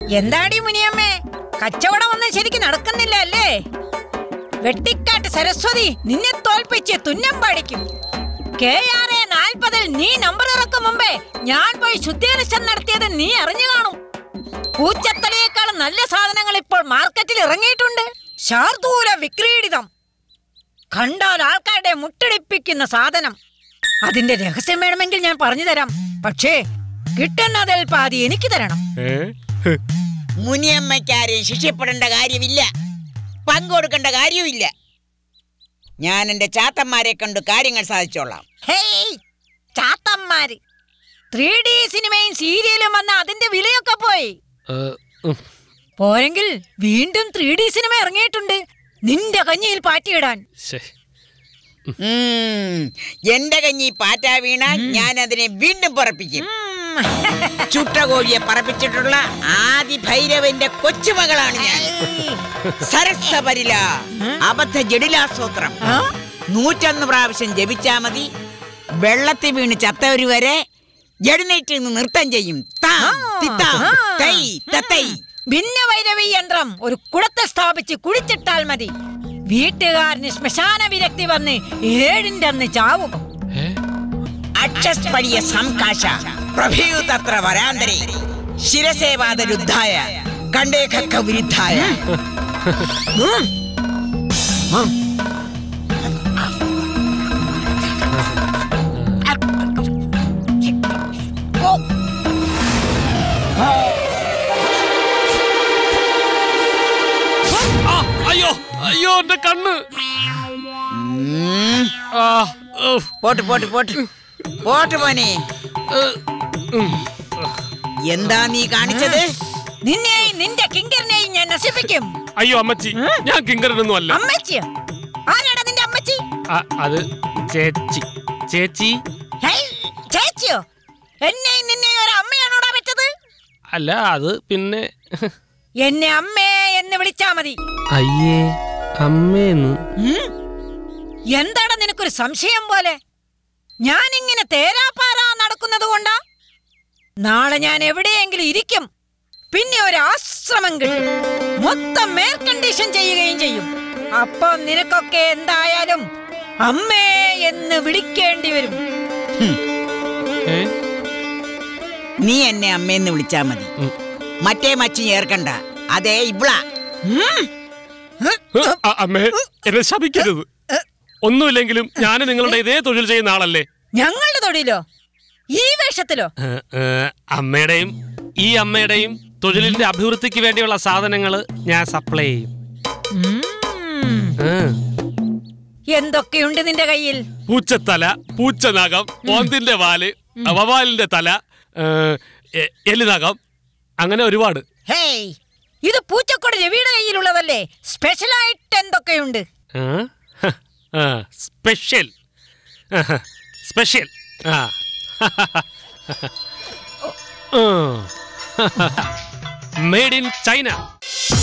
എന്താടി മുനിയമ്മേ കച്ചവടം ഒന്നും ശരിക്കും നടക്കുന്നില്ല അല്ലേ വെട്ടിക്കാട്ട് സരസ്വതി നിന്നെ തോൽപ്പിച്ച് തുന്നം പാടിക്കും കെ ആർ എ നാൽപ്പതിൽ നീ നമ്പർ ഇറക്കും മുമ്പേ ഞാൻ പോയി ശുദ്ധീകരണം നടത്തിയത് നീ അറിഞ്ഞു കാണും പൂച്ചത്തലയേക്കാളും നല്ല സാധനങ്ങൾ ഇപ്പോൾ മാർക്കറ്റിൽ ഇറങ്ങിയിട്ടുണ്ട് ശാർദൂല വിക്രീഡിതം കണ്ടാൽ ആൾക്കാരുടെ മുട്ടടിപ്പിക്കുന്ന സാധനം അതിന്റെ രഹസ്യം വേണമെങ്കിൽ ഞാൻ പറഞ്ഞു തരാം പക്ഷേ കിട്ടുന്നതിൽ പാതി എനിക്ക് തരണം ഏ? മുനിയമ്മയ്ക്കാരെയും ശിക്ഷപ്പെടേണ്ട കാര്യമില്ല പങ്കുകൊടുക്കേണ്ട കാര്യവുമില്ല ഞാൻ എന്റെ ചാത്തന്മാരെ കൊണ്ട് കാര്യങ്ങൾ സാധിച്ചോളാം ഹേയ് ചാത്തന്മാര് ത്രീ ഡി സിനിമയും സീരിയലും വന്ന അതിന്റെ വിലയൊക്കെ പോയി ഏ, ഉം. പോരെങ്കിൽ വീണ്ടും ത്രീ ഡി സിനിമ ഇറങ്ങിയിട്ടുണ്ട് നിന്റെ കഞ്ഞിയിൽ പാറ്റിയിടാൻ ശ്ശേ. ഉം, എന്റെ കഞ്ഞി പാറ്റ വീണാൽ ഞാൻ അതിനെ വീണ്ടും പറപ്പിക്കും ചുട്ട കോഴിയെ പറപ്പിച്ചിട്ടുള്ള ആദി ഭൈരവന്റെ കൊച്ചുമകളാണ് ഞാൻ സരസപരില അബദ്ധ ജഡിലാസൂത്രം ആ? നൂറ്റൊന്ന് പ്രാവശ്യം ജപിച്ചാ മതി വെള്ളത്തിൽ വീണ് ചത്തവര് വരെ എഴുന്നേറ്റ് നിന്ന് നൃത്തം ചെയ്യും താം, തിത്താം, തൈ, തത്തൈ. ഭിന്ന വൈരവി യന്ത്രം ഒരു കുടത്തെ സ്ഥാപിച്ച് കുഴിച്ചിട്ടാൽ മതി വീട്ടുകാരന് ശ്മശാന വിരക്തി വന്ന് ഏഴിന്റെ അന്ന് ചാവും ഏ? അക്ഷസ്പടിയ സംകാശ പ്രഭയു തത്ര വരാന്തരേ ശിരസേവാദ രുദ്ധായ കണ്ടേഖക്ക വിരുദ്ധായ ഉം. ഉം. ആ, അയ്യോ അയ്യോ എന്റെ കണ്ണ് ഉം. ആ, ഉഫ്, പോട്ട് പോട്ട് പോട്ട് പോട്ട് മോനെ ഏ, ഉം. എന്താ നീ കാണിച്ചത് നിന്നെയും നിന്റെ കിങ്കറിനെയും ഞാൻ നശിപ്പിക്കും അയ്യോ അമ്മച്ചി ഞാൻ കിങ്കരനൊന്നും അല്ല അമ്മച്ചിയോ ആരാടാ നിന്റെ അമ്മച്ചി ആ, അത് ചേച്ചി ചേച്ചി ഹേയ്, ചേച്ചിയോ എന്നെയും നിന്നെയും ഒരു അമ്മയാണോടാ പറ്റത് അല്ല അത് പിന്നെ എന്നെ അമ്മേ എന്ന് വിളിച്ചാ മതി അയ്യേ അമ്മേന്ന് ഉം? എന്താടാ നിനക്കൊരു സംശയം പോലെ ഞാനിങ്ങനെ തേരാപ്പാറാ നടക്കുന്നത് കൊണ്ടാ നാളെ ഞാൻ എവിടെയെങ്കിലും ഇരിക്കും പിന്നെ ഒരു ആശ്രമം കിട്ടും മൊത്തം മേൽ കണ്ടീഷൻ ചെയ്യുകയും ചെയ്യും അപ്പൊ നിനക്കൊക്കെ എന്തായാലും അമ്മേ എന്ന് വിളിക്കേണ്ടി വരും ഏ? നീ എന്നെ അമ്മയെന്ന് വിളിച്ചാ മതി ഉം. മറ്റേ മച്ചി ചേർക്കണ്ട അതേ ഇവളാ ഉം. ആ, അമ്മേ എന്നെ ശപിക്കരുത് ഒന്നുമില്ലെങ്കിലും ഞാൻ നിങ്ങളുടെ ഇതേ തൊഴിൽ ചെയ്യുന്ന ആളല്ലേ ഞങ്ങളുടെ തൊഴിലോ ഈ വേഷത്തിലോ ഏ, ഏ, അമ്മയുടെയും ഈ അമ്മയുടെയും തൊഴിലിന്റെ അഭിവൃദ്ധിക്ക് വേണ്ടിയുള്ള സാധനങ്ങൾ ഞാൻ സപ്ലൈ ചെയ്യും ഉം. ഏ. എന്തൊക്കെയുണ്ട് നിന്റെ കയ്യിൽ പൂച്ചത്തല പൂച്ചനകം ഓന്തിന്റെ വാല് വവാലിന്റെ തല ഏ, എ- എലിനകം അങ്ങനെ ഒരുപാട് ഹേയ് ഇത് പൂച്ചക്കോട് രവിയുടെ കയ്യിലുള്ളതല്ലേ സ്പെഷ്യലായിട്ട് എന്തൊക്കെയുണ്ട് ഏ? ഹ, ആ, സ്പെഷ്യൽ ആഹ, സ്പെഷ്യൽ ആ മെയ്ഡ് ഇൻ ചൈന